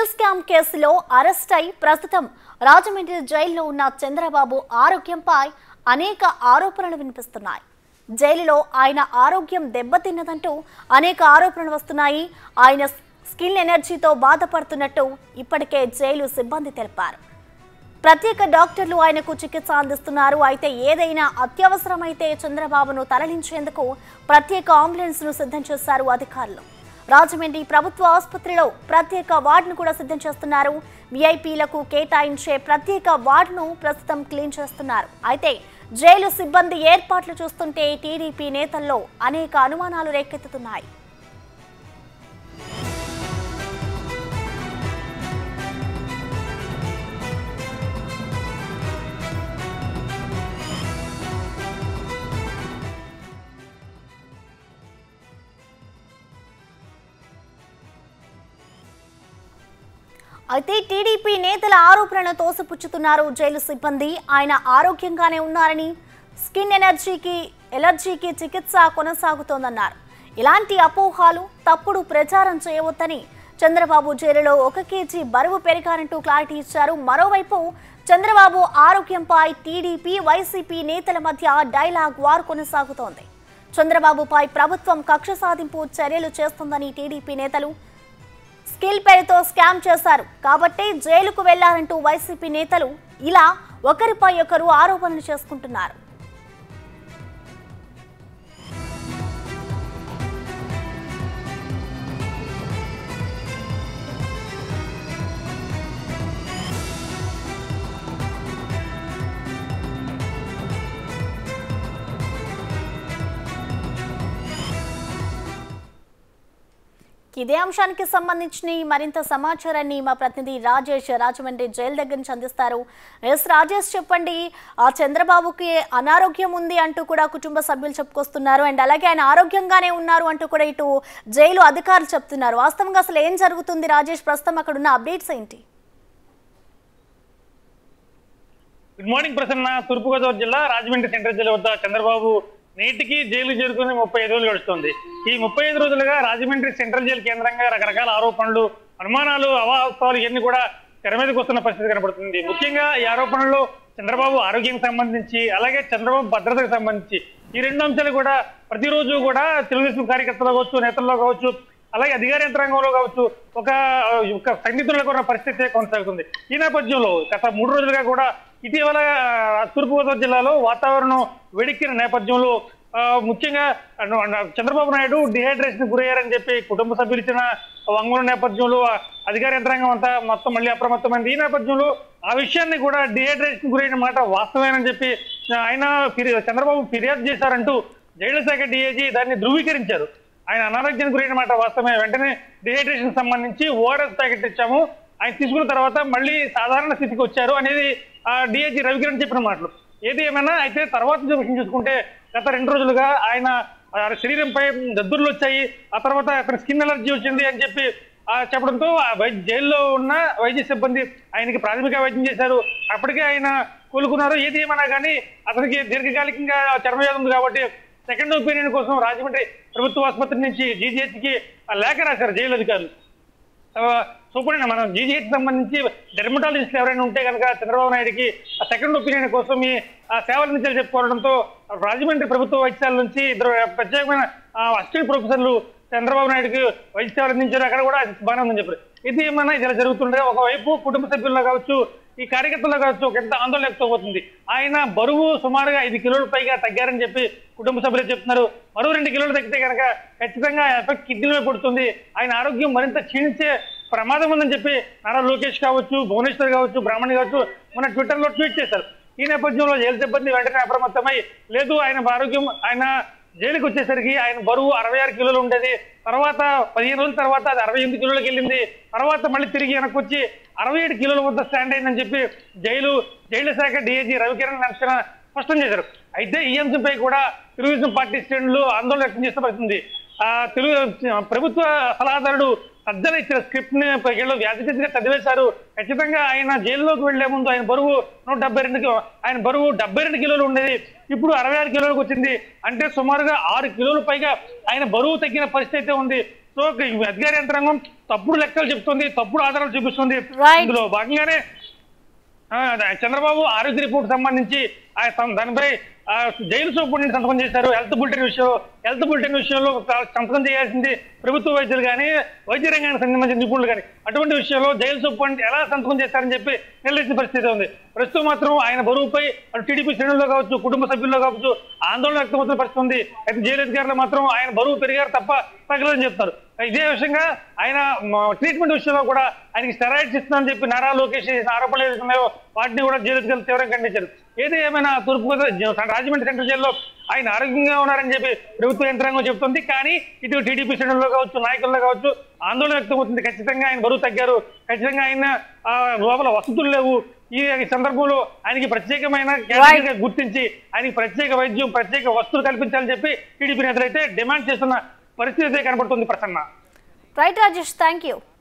Skill scam కేసులో arrest అయి ప్రస్తుతం రాజమండ్రి జైల్లో ఉన్న చంద్రబాబు ఆరోగ్యంపై అనేక ఆరోపణలు వినిపిస్తున్నాయి జైలులో ఆయన ఆరోగ్యం దెబ్బతిన్నదంటూ అనేక ఆరోపణలు వస్తున్నాయి ఆయన స్కిల్ ఎనర్జీతో బాధపడుతున్నట్టు ఇప్పటికే జైలు సిబ్బంది తెలిపారు ప్రత్యేక డాక్టర్లు ఆయనకు చికిత్స అందిస్తున్నారు అయితే ఏదైనా అత్యవసరమైతే చంద్రబాబును తరలించేందుకు ప్రత్యేక అంబులెన్స్ ను సిద్ధం చేశారు అధికారులు రాజమండ్రి ప్రభుత్వ ఆసుపత్రిలో ప్రత్యేక వార్డును కూడా సిద్ధం చేస్తున్నారు విఐపీలకు కేటాయించే ప్రత్యేక వార్డును ప్రస్తుతం క్లీన్ చేస్తున్నారు అయితే జైలు సిబ్బంది ఏర్పాట్లు చూస్తుంటే టీడీపీ నేతల్లో అనేక అనుమానాలు రేకెత్తుతున్నాయి అయితే టీడీపీ నేతల ఆరోపణలను తోసిపుచ్చుతున్నారు జైలు సిబ్బంది ఆయన ఆరోగ్యంగానే ఉన్నారని స్కిన్ ఎనర్జీకి ఎలర్జీకి చికిత్స కొనసాగుతోందన్నారు ఇలాంటి అపోహాలు తప్పుడు ప్రచారం చేయవద్దని చంద్రబాబు జైలులో ఒక కేజీ బరువు పెరిగారంటూ క్లారిటీ ఇచ్చారు మరోవైపు చంద్రబాబు ఆరోగ్యంపై టీడీపీ వైసీపీ నేతల మధ్య డైలాగ్ వార్ కొనసాగుతోంది చంద్రబాబుపై ప్రభుత్వం కక్ష సాధింపు చర్యలు చేస్తుందని టీడీపీ నేతలు స్కిల్ పేరుతో స్కామ్ చేశారు కాబట్టి జైలుకు వెళ్లారంటూ వైసీపీ నేతలు ఇలా ఒకరిపై ఒకరు ఆరోపణలు చేసుకుంటున్నారు ఇదే అంశానికి సంబంధించిన మరింత సమాచారాన్ని మా ప్రతినిధి రాజేష్ రాజమండ్రి జైలు దగ్గర నుంచి అందిస్తారు ఎస్ రాజేష్ చెప్పండి ఆ చంద్రబాబుకి అనారోగ్యం ఉంది అంటూ కూడా కుటుంబ సభ్యులు చెప్పుకొస్తున్నారు అండ్ అలాగే ఆయన ఆరోగ్యంగానే ఉన్నారు అంటూ కూడా ఇటు జైలు అధికారులు చెప్తున్నారు వాస్తవంగా అసలు ఏం జరుగుతుంది రాజేష్ ప్రస్తుతం అక్కడ ఉన్న అప్డేట్స్ ఏంటి గుడ్ మార్నింగ్ ప్రసన్న తూర్పుగోదావరి జిల్లా రాజమండ్రి సెంట్రల్ జైలు వద్ద చంద్రబాబు నేటికి జైలు చేరుకుని ముప్పై ఐదు రోజులు గడుస్తుంది ఈ ముప్పై ఐదు రోజులుగా రాజమండ్రి సెంట్రల్ జైలు కేంద్రంగా రకరకాల ఆరోపణలు అనుమానాలు అవాస్తవాలు ఇవన్నీ కూడా తెర మీదకి వస్తున్న పరిస్థితి కనబడుతుంది ముఖ్యంగా ఈ ఆరోపణలు చంద్రబాబు ఆరోగ్యం సంబంధించి అలాగే చంద్రబాబు భద్రతకు సంబంధించి ఈ రెండు అంశాలు కూడా ప్రతిరోజు కూడా తెలుగుదేశం కార్యకర్తలు కావచ్చు నేతల్లో కావచ్చు అలాగే అధికార యంత్రాంగంలో కావచ్చు ఒక ఒక సంగీతంలో ఉన్న పరిస్థితి కొనసాగుతుంది ఈ నేపథ్యంలో గత మూడు రోజులుగా కూడా ఇటీవల ఆ, తూర్పుగోదావరి జిల్లాలో వాతావరణం వేడెక్కిన నేపథ్యంలో ఆ, ముఖ్యంగా అను- అను- చంద్రబాబు నాయుడు డిహైడ్రేషన్ గురయ్యారని చెప్పి కుటుంబ సభ్యులు ఇచ్చిన వంగుల నేపథ్యంలో ఆ అధికార యంత్రాంగం అంతా మొత్తం మళ్ళీ అప్రమత్తమైంది ఈ నేపథ్యంలో ఆ విషయాన్ని కూడా డిహైడ్రేషన్ గురైన మాట వాస్తవేనని చెప్పి ఆ, ఆయన ఫిర్యా- చంద్రబాబు ఫిర్యాదు చేశారంటూ జైళ్ల శాఖ డిఐజీ దాన్ని ధృవీకరించారు ఆయన అనారోగ్యానికి గురైన మాట వాస్తవమే వెంటనే డిహైడ్రేషన్ సంబంధించి ఓఆర్ఎస్ ప్యాకెట్ ఇచ్చాము ఆయన తీసుకున్న తర్వాత మళ్ళీ సాధారణ స్థితికి వచ్చారు అనేది డిఐజీ రవికిరణ్ చెప్పిన మాటలు ఏది ఏమైనా అయితే తర్వాత విషయం చూసుకుంటే గత రెండు రోజులుగా ఆయన ఆ, శరీరంపై దద్దుర్లు వచ్చాయి ఆ తర్వాత అక్కడ స్కిన్ ఎలర్జీ వచ్చింది అని చెప్పి ఆ, చెప్పడంతో ఆ వై- జైల్లో ఉన్న వైద్య సిబ్బంది ఆయనకి ప్రాథమిక వైద్యం చేశారు అప్పటికే ఆయన కోలుకున్నారు ఏది ఏమైనా కానీ అతనికి దీర్ఘకాలికంగా చర్మవ్యాధి ఉంది కాబట్టి సెకండ్ ఒపీనియన్ కోసం రాజమండ్రి ప్రభుత్వ ఆసుపత్రి నుంచి జీజీహెచ్ కి లేఖ రాశారు జైలు అధికారులు సూపర్ మనం జీజీహెచ్ సంబంధించి డెర్మటాలజిస్టులు ఎవరైనా ఉంటే కనుక చంద్రబాబు నాయుడుకి ఆ సెకండ్ ఒపీనియన్ కోసం ఈ ఆ సేవల నుంచి చెప్పుకోవడంతో రాజమండ్రి ప్రభుత్వ వైద్యశాల నుంచి ఇద్దరు ప్రత్యేకమైన అసిస్టెంట్ ప్రొఫెసర్లు చంద్రబాబు నాయుడుకి వైద్య సేవలు అందించారు అక్కడ కూడా బాగానే ఉందని చెప్పారు ఇది ఏమన్నా ఇలా జరుగుతుండగా ఒకవైపు కుటుంబ సభ్యుల్లో కావచ్చు ఈ కార్యకర్తల్లో కావచ్చు ఒక ఎంత ఆందోళన ఎక్కువవుతుంది ఆయన బరువు సుమారుగా ఐదు కిలోల పైగా తగ్గారని చెప్పి కుటుంబ సభ్యులు చెప్తున్నారు మరో రెండు కిలోలు తగ్గితే కనుక ఖచ్చితంగా ఎఫెక్ట్ కిడ్నీలో పడుతుంది ఆయన ఆరోగ్యం మరింత క్షీణించే ప్రమాదం ఉందని చెప్పి నారా లోకేష్ కావచ్చు భువనేశ్వర్ కావచ్చు బ్రాహ్మణి కావచ్చు మన ట్విట్టర్లో ట్వీట్ చేశారు ఈ నేపథ్యంలో జైలు సిబ్బంది వెంటనే అప్రమత్తమై లేదు ఆయన ఆరోగ్యం ఆయన జైలుకి వచ్చేసరికి ఆయన బరువు అరవై ఆరు కిలోలు ఉండేది తర్వాత పదిహేను రోజుల తర్వాత అది అరవై ఎనిమిది కిలోలకు వెళ్ళింది తర్వాత మళ్ళీ తిరిగి వెనక్కి వచ్చి అరవై ఏడు కిలోల వద్ద స్టాండ్ అయిందని చెప్పి జైలు జైలు శాఖ డిఐజీ రవికిరణ్ అంశన స్పష్టం చేశారు అయితే ఈ అంశంపై కూడా తెలుగుదేశం పార్టీ శ్రేణులు ఆందోళన వ్యక్తం చేస్తూ పడుతుంది ఆ తెలుగు ప్రభుత్వ సలహాదారుడు సజ్జల ఇచ్చిన స్క్రిప్ట్ ని వీళ్ళు వ్యాధిగా చదివేశారు ఖచ్చితంగా ఆయన జైల్లోకి వెళ్లే ముందు ఆయన బరువు నూట డెబ్బై రెండు కి- ఆయన బరువు డెబ్బై రెండు కిలోలు ఉండేది ఇప్పుడు అరవై ఆరు కిలోలకు వచ్చింది అంటే సుమారుగా ఆరు కిలోలు పైగా ఆయన బరువు తగ్గిన పరిస్థితి అయితే ఉంది సో ఈ అధికార యంత్రాంగం తప్పుడు లెక్కలు చెప్తుంది తప్పుడు ఆధారాలు చూపిస్తుంది Right. ఇందులో భాగంగానే ఆ, అదే, చంద్రబాబు ఆరోగ్య రిపోర్ట్ సంబంధించి ఆ సం- దానిపై ఆ, జైలు సూపరింటెండెంట్ సంతకం చేశారు హెల్త్ బులెటిన్ విషయంలో హెల్త్ బులెటిన్ విషయంలో త- సంతకం చేయాల్సింది ప్రభుత్వ వైద్యులు కానీ వైద్య రంగానికి సంబంధించిన నిపుణులు కానీ అటువంటి విషయంలో జైలు సూపరింటెండెంట్ ఎలా సంతకం చేస్తారని చెప్పి నిలదీసిన పరిస్థితి ఉంది ప్రస్తుతం మాత్రం ఆయన బరువుపై అటు టీడీపీ శ్రేణుల్లో కావచ్చు కుటుంబ సభ్యుల్లో కావచ్చు ఆందోళన వ్యక్తమవుతున్న పరిస్థితి ఉంది అయితే జైలు అధికారులు మాత్రం ఆయన బరువు పెరిగారు తప్ప తగ్గలేదని చెప్తారు ఇదే విషయంగా ఆయన ట్రీట్మెంట్ విషయంలో కూడా ఆయనకి స్టెరాయిడ్స్ ఇస్తున్నారని చెప్పి నారా లోకేష్ చేసిన ఆరోపణలు ఏదైతే ఉన్నాయో వాటిని కూడా జైలు అధికారులు తీవ్రంగా ఖండించారు ఏది ఏమైనా తూర్పుగోదావరి రాజమండ్రి సెంట్రల్ జైల్లో ఆయన ఆరోగ్యంగా ఉన్నారని చెప్పి ప్రభుత్వ యంత్రాంగం చెప్తుంది కానీ ఇటు టీడీపీ శ్రేణుల్లో కావచ్చు నాయకుల్లో కావచ్చు ఆందోళన వ్యక్తమవుతుంది ఖచ్చితంగా ఆయన బరువు తగ్గారు ఖచ్చితంగా ఆయన ఆ, లోపల వసతులు లేవు ఈ సందర్భంలో ఆయనకి ప్రత్యేకమైన కేటగిరీగా గుర్తించి ఆయనకి ప్రత్యేక వైద్యం ప్రత్యేక వస్తువులు కల్పించాలని చెప్పి టీడీపీ నేతలు అయితే డిమాండ్ చేస్తున్న పరిస్థితి అయితే కనబడుతుంది Prasanna right Rajesh thank you